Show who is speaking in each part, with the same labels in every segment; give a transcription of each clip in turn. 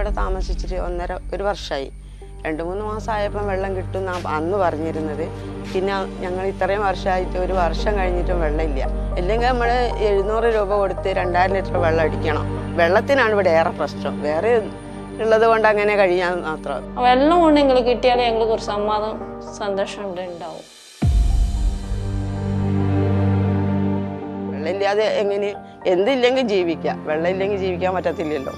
Speaker 1: ഇവിടെ താമസിച്ചിട്ട് ഒന്നര ഒരു വർഷമായി രണ്ട് മൂന്ന് മാസമായപ്പം വെള്ളം കിട്ടും എന്നാ അന്ന് പറഞ്ഞിരുന്നത് പിന്നെ ഞങ്ങൾ ഇത്രയും വർഷമായിട്ട് ഒരു വർഷം കഴിഞ്ഞിട്ടും വെള്ളമില്ല ഇല്ലെങ്കിൽ നമ്മൾ എഴുന്നൂറ് രൂപ കൊടുത്ത് രണ്ടായിരം ലിറ്റർ വെള്ളം അടിക്കണം വെള്ളത്തിനാണ് ഇവിടെ ഏറെ പ്രശ്നം വേറെ ഉള്ളത് കൊണ്ട് അങ്ങനെ കഴിയാൻ മാത്രം
Speaker 2: വെള്ളം കൊണ്ട് നിങ്ങൾ കിട്ടിയാലേ ഞങ്ങൾക്ക് ഒരു സമാധാനം സന്തോഷം ഉണ്ട് ഉണ്ടാവും
Speaker 1: വെള്ളമില്ലാതെ എങ്ങനെ എന്തില്ലെങ്കിൽ ജീവിക്കാം വെള്ളം ഇല്ലെങ്കിൽ ജീവിക്കാൻ പറ്റത്തില്ലല്ലോ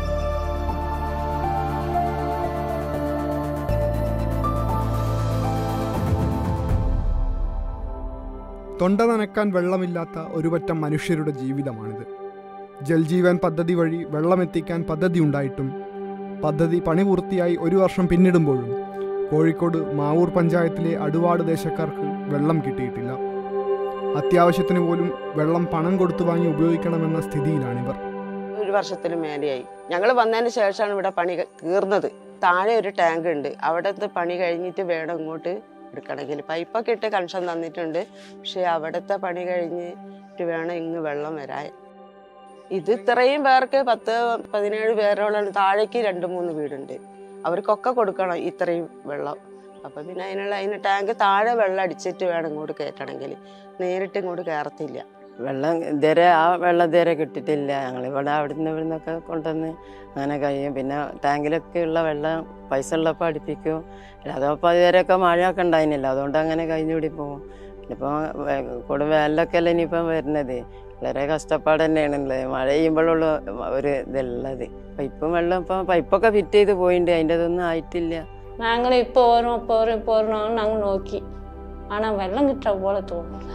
Speaker 3: തൊണ്ട നനക്കാൻ വെള്ളമില്ലാത്ത ഒരുപറ്റം മനുഷ്യരുടെ ജീവിതമാണിത് ജൽജീവൻ പദ്ധതി വഴി വെള്ളമെത്തിക്കാൻ പദ്ധതി ഉണ്ടായിട്ടും പദ്ധതി പണി പൂർത്തിയായി ഒരു വർഷം പിന്നിടുമ്പോഴും കോഴിക്കോട് മാവൂർ പഞ്ചായത്തിലെ അടുവാട് ദേശക്കാർക്ക് വെള്ളം കിട്ടിയിട്ടില്ല അത്യാവശ്യത്തിന് പോലും വെള്ളം പണം കൊടുത്തു വാങ്ങി ഉപയോഗിക്കണമെന്ന സ്ഥിതിയിലാണിവർ
Speaker 1: ഒരു വർഷത്തിന് മേലെയായി ഞങ്ങൾ വന്നതിന് ശേഷമാണ് ഇവിടെ പണി ക- തീർന്നത് താഴെ ഒരു ടാങ്ക് ഉണ്ട് അവിടുത്തെ പണി കഴിഞ്ഞിട്ട് വേണം ഇങ്ങോട്ട് എടുക്കണമെങ്കിൽ പൈപ്പൊക്കെ ഇട്ട് കണക്ഷൻ തന്നിട്ടുണ്ട് പക്ഷെ അവിടുത്തെ പണി കഴിഞ്ഞിട്ട് വേണം ഇങ്ങ് വെള്ളം വരാൻ ഇത് ഇത്രയും പേർക്ക് പത്ത് പതിനേഴ് പേരോളം താഴേക്ക് രണ്ട് മൂന്ന് വീടുണ്ട് അവർക്കൊക്കെ കൊടുക്കണം ഇത്രയും വെള്ളം അപ്പം പിന്നെ അതിനുള്ള അതിന് ടാങ്ക് താഴെ വെള്ളം അടിച്ചിട്ട് വേണം ഇങ്ങോട്ട് കയറ്റണമെങ്കിൽ നേരിട്ട് ഇങ്ങോട്ട് കയറത്തില്ല
Speaker 4: വെള്ളം ഇതുവരെ ആ വെള്ളം ഇതുവരെ കിട്ടിയിട്ടില്ല ഞങ്ങളിവിടെ അവിടുന്ന് ഇവിടുന്നൊക്കെ കൊണ്ടുവന്ന് അങ്ങനെ കഴിയും പിന്നെ ടാങ്കിലൊക്കെ ഉള്ള വെള്ളം പൈസ ഉള്ളപ്പോൾ അടുപ്പിക്കും അതപ്പോൾ അതുവരെയൊക്കെ മഴയൊക്കെ ഉണ്ടായിരുന്നില്ല അതുകൊണ്ട് അങ്ങനെ കഴിഞ്ഞുകൂടി പോകും ഇനിയിപ്പോൾ കൊടും വേനലൊക്കെ അല്ലേ ഇനിയിപ്പം വരുന്നത് വളരെ കഷ്ടപ്പാട് തന്നെയാണുള്ളത് മഴ ചെയ്യുമ്പോഴുള്ള ഒരു ഇതുള്ളത് പൈപ്പും വെള്ളം ഇപ്പം പൈപ്പൊക്കെ ഫിറ്റ് ചെയ്ത് പോയിട്ടുണ്ട് അതിൻ്റെ ഇതൊന്നും ആയിട്ടില്ല
Speaker 2: ഞങ്ങൾ இப்போ வரும் இப்போ வரும் இப்போ வரும் நாங்கள் நோக்கி ஆனால் வெள்ளம் கிட்ட போல தோணல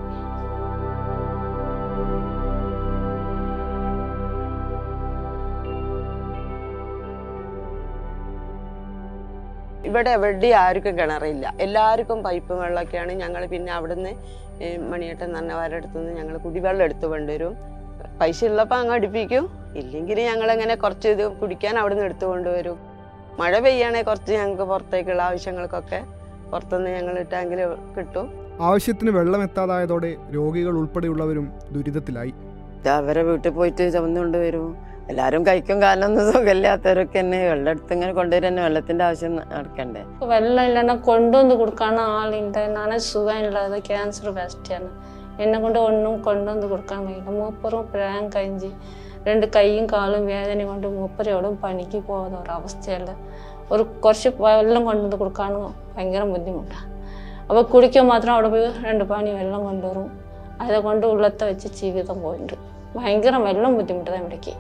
Speaker 1: ഇവിടെ എവിടെയും ആർക്കും കിണറില്ല എല്ലാവർക്കും പൈപ്പ് വെള്ളമൊക്കെയാണ് ഞങ്ങൾ പിന്നെ അവിടുന്ന് ഈ മണിയേട്ടൻ നന്നവാരുടെ അടുത്ത് നിന്ന് ഞങ്ങൾ കുടിവെള്ളം എടുത്തു കൊണ്ടുവരും പൈസ ഉള്ളപ്പോൾ അങ്ങ് അടുപ്പിക്കും ഇല്ലെങ്കിൽ ഞങ്ങൾ അങ്ങനെ കുറച്ച് ഇത് കുടിക്കാൻ അവിടുന്ന് എടുത്തു കൊണ്ടുവരും മഴ പെയ്യാണെങ്കിൽ കുറച്ച് ഞങ്ങൾക്ക് പുറത്തേക്കുള്ള ആവശ്യങ്ങൾക്കൊക്കെ പുറത്തുനിന്ന് ഞങ്ങൾ ടാങ്കിൽ കിട്ടും
Speaker 3: ആവശ്യത്തിന് വെള്ളം എത്താതായതോടെ രോഗികൾ ഉൾപ്പെടെയുള്ളവരും ദുരിതത്തിലായി
Speaker 4: ഇത് അവരെ വീട്ടിൽ പോയിട്ട് ചുമന്നുകൊണ്ട് വരും എല്ലാവരും കഴിക്കും കാലൊന്നും സുഖമില്ലാത്തവരൊക്കെ തന്നെ വെള്ളം എടുത്ത് ഇങ്ങനെ കൊണ്ടുവരും തന്നെ വെള്ളത്തിന്റെ ആവശ്യം നടക്കണ്ടേ
Speaker 2: வெள்ளம் இல்லைன்னா கொண்டு வந்து கொடுக்கான ஆள் இல்லை நானே சுகம் இல்லாத கேன்சர் பேசிட்டாണ് എന്നെ കൊണ്ട് ഒന്നും കൊണ്ടുവന്ന് കൊടുക്കാൻ കഴിയില്ല മൂപ്പറും പ്രായം കഴിഞ്ഞ് രണ്ട് കൈയും കാലും വേദന കൊണ്ട് മൂപ്പരോടും പണിക്ക് പോകാത്ത ഒരവസ്ഥയല്ല ഒരു കുറച്ച് വെള്ളം കൊണ്ടുവന്ന് കൊടുക്കാനും ഭയങ്കര ബുദ്ധിമുട്ടാണ് അപ്പോൾ കുടിക്കാൻ മാത്രം അവിടെ പോയി രണ്ട് പാനി വെള്ളം കൊണ്ടുവരും அதை കൊണ്ട് ഉള്ളത്തെ വെച്ച് ജീവിതം പോയിട്ടുണ്ട് ഭയങ്കര വെള്ളം ബുദ്ധിമുട്ടാണ് ഇവിടേക്ക്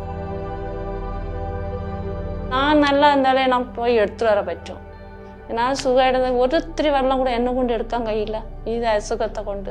Speaker 2: ഞാൻ നല്ല എന്തായാലും ഞാൻ പോയി എടുത്തു വരാൻ പറ്റും ഞാൻ സുഖമായിട്ട് ഒരിത്തിരി വെള്ളം കൂടെ എന്നെ കൊണ്ട് എടുക്കാൻ കഴിയില്ല ഈ അസുഖത്തെ കൊണ്ട്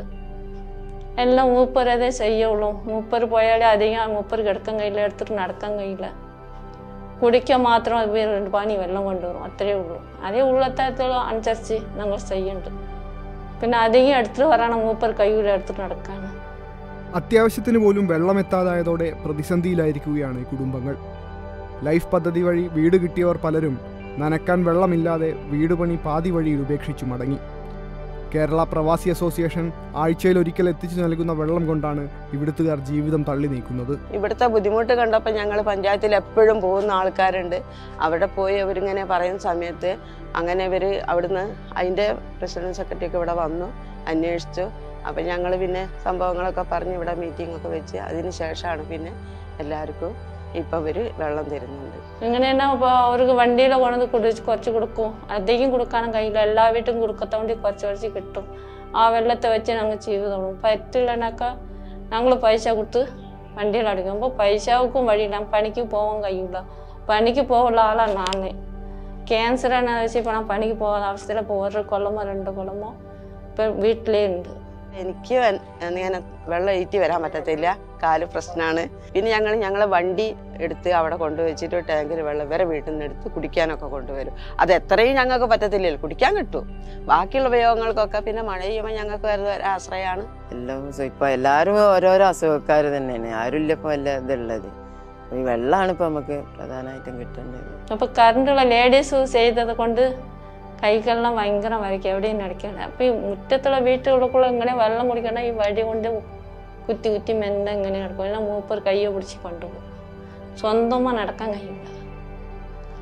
Speaker 2: എല്ലാം മൂപ്പരതേ ചെയ്യുള്ളൂ മൂപ്പർ പോയാലേ അധികം മൂപ്പർക്ക് എടുക്കാൻ കഴിയില്ല എടുത്തിട്ട് നടക്കാൻ കഴിയില്ല കുടിക്കാൻ മാത്രം അത് പോയി രണ്ട് പാനി വെള്ളം കൊണ്ടുവരും അത്രയേ ഉള്ളൂ അതേ ഉള്ളത്തോളം അനുസരിച്ച് ഞങ്ങൾ ചെയ്യുന്നുണ്ട് പിന്നെ അധികം എടുത്തിട്ട് വരണം മൂപ്പർ കയ്യൂല എടുത്തിട്ട് നടക്കാൻ
Speaker 3: അത്യാവശ്യത്തിന് പോലും വെള്ളം എത്താതായതോടെ പ്രതിസന്ധിയിലായിരിക്കുകയാണ് ഈ കുടുംബങ്ങൾ ലൈഫ് പദ്ധതി വഴി വീട് കിട്ടിയവർ പലരും നനക്കാൻ വെള്ളമില്ലാതെ വീട് പണി പാതി വഴിയിൽ ഉപേക്ഷിച്ചു മടങ്ങി കേരള പ്രവാസി അസോസിയേഷൻ ആഴ്ചയിൽ ഒരിക്കൽ എത്തിച്ചു നൽകുന്ന വെള്ളം കൊണ്ടാണ് ഇവിടുത്തുകാർ ജീവിതം തള്ളി നീക്കുന്നത്
Speaker 1: ഇവിടുത്തെ ബുദ്ധിമുട്ട് കണ്ടപ്പോൾ ഞങ്ങൾ പഞ്ചായത്തിൽ എപ്പോഴും പോകുന്ന ആൾക്കാരുണ്ട് അവിടെ പോയി അവരിങ്ങനെ പറയുന്ന സമയത്ത് അങ്ങനെ ഇവർ അവിടുന്ന് അതിൻ്റെ പ്രസിഡന്റ് സെക്രട്ടറി ഒക്കെ ഇവിടെ വന്നു അന്വേഷിച്ചു അപ്പം ഞങ്ങൾ പിന്നെ സംഭവങ്ങളൊക്കെ പറഞ്ഞ് ഇവിടെ മീറ്റിംഗ് ഒക്കെ വെച്ച് അതിന് ശേഷമാണ് പിന്നെ എല്ലാവർക്കും ഇപ്പം ഇവർ വെള്ളം തരുന്നുണ്ട്
Speaker 2: ഇങ്ങനെയാണ് ഇപ്പോൾ അവർക്ക് വണ്ടിയിൽ കൊണ്ടു കുടിച്ച് കുറച്ച് കൊടുക്കും അധികം കൊടുക്കാനും കഴിയില്ല എല്ലാ വീട്ടും കൊടുക്കത്തോണ്ട് കുറച്ച് കുറച്ച് കിട്ടും ആ വെള്ളത്തെ വെച്ച് ഞങ്ങൾ ചെയ്തോളൂ പറ്റില്ലെന്നൊക്കെ ഞങ്ങൾ പൈസ കൊടുത്ത് വണ്ടിയിൽ അടിക്കുമ്പോൾ പൈസക്കും വഴിയില്ല പണിക്ക് പോകാൻ കഴിയില്ല പണിക്ക് പോകാനുള്ള ആളാണ് ഞാൻ ക്യാൻസർ എന്ന് വെച്ച് ഇപ്പോൾ ഞാൻ പണിക്ക് പോകാൻ അവസ്ഥയിൽ ഇപ്പോൾ ഒരു കൊല്ലമോ രണ്ട് കൊല്ലമോ ഇപ്പം വീട്ടിലേ ഉണ്ട്
Speaker 1: എനിക്ക് വൻ- ഇങ്ങനെ വെള്ളം ഏറ്റി വരാൻ പറ്റത്തില്ല കാല് പ്രശ്നമാണ് പിന്നെ ഞങ്ങൾ ഞങ്ങളെ വണ്ടി എടുത്ത് അവിടെ കൊണ്ടുവച്ചിട്ട് ടാങ്കിൽ വെള്ളം വരെ വീട്ടിൽ നിന്ന് എടുത്ത് കുടിക്കാനൊക്കെ കൊണ്ടുവരും അത് എത്രയും ഞങ്ങൾക്ക് പറ്റത്തില്ലല്ലോ കുടിക്കാൻ കിട്ടും ബാക്കിയുള്ള ഉപയോഗങ്ങൾക്കൊക്കെ പിന്നെ മഴ ചെയ്യുമ്പോൾ ഞങ്ങൾക്ക് വരുന്ന ഒരു ആശ്രയമാണ്
Speaker 4: എല്ലാം സു- ഇപ്പൊ എല്ലാരും ഓരോരോ അസുഖക്കാർ തന്നെയാണ് ആരുമില്ല ഇപ്പൊ വല്ല ഇതുള്ളത് ഈ വെള്ളമാണ് ഇപ്പൊ നമുക്ക് പ്രധാനമായിട്ടും കിട്ടേണ്ടത്
Speaker 2: അപ്പോൾ കറണ്ടുള്ള ലേഡീസ് ചെയ്തത് കൊണ്ട് കൈകളെല്ലാം ഭയങ്കര വരയ്ക്കും എവിടെയും നടക്കണ്ട അപ്പോൾ ഈ മുറ്റത്തുള്ള വീട്ടുകൾക്കുള്ള ഇങ്ങനെ വെള്ളം കുടിക്കണ ഈ വടി കൊണ്ട് കുത്തി കുത്തി മെന്ന ഇങ്ങനെ നടക്കും എല്ലാം മൂപ്പർ കയ്യോ പിടിച്ച് കൊണ്ടുപോകും സ്വന്തமாக നടക്കാൻ കഴിയില്ല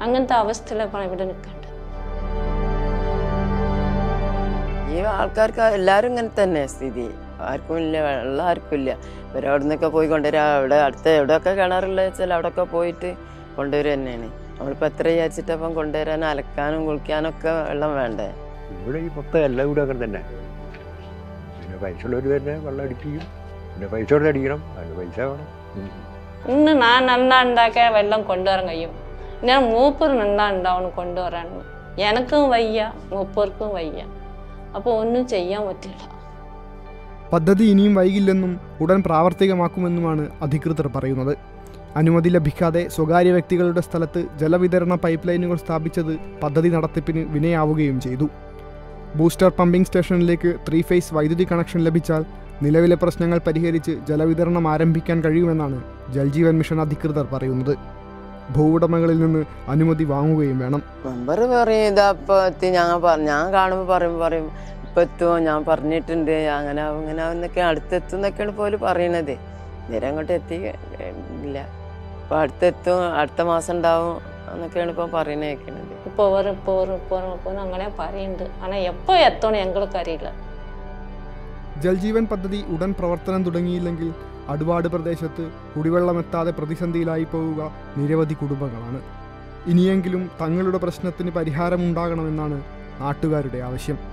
Speaker 2: അങ്ങനത്തെ അവസ്ഥയിലാണ് ഇവിടെ നിൽക്കേണ്ടത്
Speaker 4: ഈ ആൾക്കാർക്ക് എല്ലാവരും ഇങ്ങനെ തന്നെ സ്ഥിതി ആർക്കും ഇല്ല വെള്ളം ആർക്കും ഇല്ല ഇവരവിടെ നിന്നൊക്കെ പോയി കൊണ്ടുവരാ അവിടെ അടുത്ത എവിടെയൊക്കെ കിണറുള്ള വെച്ചാൽ അവിടെയൊക്കെ പോയിട്ട് കൊണ്ടുവരിക തന്നെയാണ് നമ്മളിപ്പോൾ എത്ര വിചാരിച്ചിട്ടപ്പം കൊണ്ടുവരാൻ അലക്കാനും കുളിക്കാനും ഒക്കെ വെള്ളം വേണ്ടേ
Speaker 5: ഇവിടെ ഈ മൊത്തം എല്ലാം കൂടെ അങ്ങനെ തന്നെ പിന്നെ പൈസ ഉള്ളവർ തന്നെ വെള്ളം അടിപ്പിക്കും പിന്നെ പൈസ കൊടുത്ത് അടിക്കണം അതിന് പൈസ വേണം ഉം.
Speaker 2: ഇന്ന് ഞാൻ നന്നാ ഉണ്ടാക്കിയ വെള്ളം കൊണ്ടുവരാൻ കഴിയും ഞാൻ മൂപ്പർ നന്നാ ഉണ്ടാവണം കൊണ്ടുവരാൻ എനക്കും വയ്യ മൂപ്പർക്കും വയ്യ അപ്പോൾ ഒന്നും ചെയ്യാൻ പറ്റില്ല
Speaker 3: പദ്ധതി ഇനിയും വൈകില്ലെന്നും ഉടൻ പ്രാവർത്തികമാക്കുമെന്നുമാണ് അധികൃതർ പറയുന്നത് അനുമതി ലഭിക്കാതെ സ്വകാര്യ വ്യക്തികളുടെ സ്ഥലത്ത് ജലവിതരണ പൈപ്പ് ലൈനുകൾ സ്ഥാപിച്ചത് പദ്ധതി നടത്തിപ്പിന് വിനയാവുകയും ചെയ്തു ബൂസ്റ്റർ പമ്പിംഗ് സ്റ്റേഷനിലേക്ക് ത്രീ ഫേസ് വൈദ്യുതി കണക്ഷൻ ലഭിച്ചാൽ നിലവിലെ പ്രശ്നങ്ങൾ പരിഹരിച്ച് ജലവിതരണം ആരംഭിക്കാൻ കഴിയുമെന്നാണ് ജൽജീവൻ മിഷൻ അധികൃതർ പറയുന്നത് ഭൂവുടമകളിൽ നിന്ന് അനുമതി വാങ്ങുകയും വേണം
Speaker 4: മെമ്പർ പറയും ഇതാ ഇപ്പൊ എത്തി ഞങ്ങൾ പറ- ഞാൻ കാണുമ്പോൾ പറയും പറയും ഇപ്പൊ എത്തുമോ ഞാൻ പറഞ്ഞിട്ടുണ്ട് അങ്ങനെ ആവും, ഇങ്ങനെ ആവും എന്നൊക്കെ അടുത്തെത്തും എന്നൊക്കെയാണ് പോലും പറയണത് നേരെ അങ്ങോട്ട് എത്തി ഏ, ഇല്ല ഇപ്പൊ അടുത്തെത്തും അടുത്ത മാസം ഉണ്ടാവും എന്നൊക്കെയാണ് ഇപ്പൊ പറയുന്നത് കേൾക്കണത്
Speaker 2: ഇപ്പോൾ വരും ഇപ്പോൾ വരും ഇപ്പോൾ വരും ഇപ്പോൾ വരും അങ്ങനെ പറയുന്നുണ്ട് ஆனால் எப்போ എത്തണം ഞങ്ങൾക്ക് അറിയില്ല
Speaker 3: ജൽജീവൻ പദ്ധതി ഉടൻ പ്രവർത്തനം തുടങ്ങിയില്ലെങ്കിൽ അടുവാട് പ്രദേശത്ത് കുടിവെള്ളമെത്താതെ പ്രതിസന്ധിയിലായി പോവുക നിരവധി കുടുംബങ്ങളാണ് ഇനിയെങ്കിലും തങ്ങളുടെ പ്രശ്നത്തിന് പരിഹാരമുണ്ടാകണമെന്നാണ് നാട്ടുകാരുടെ ആവശ്യം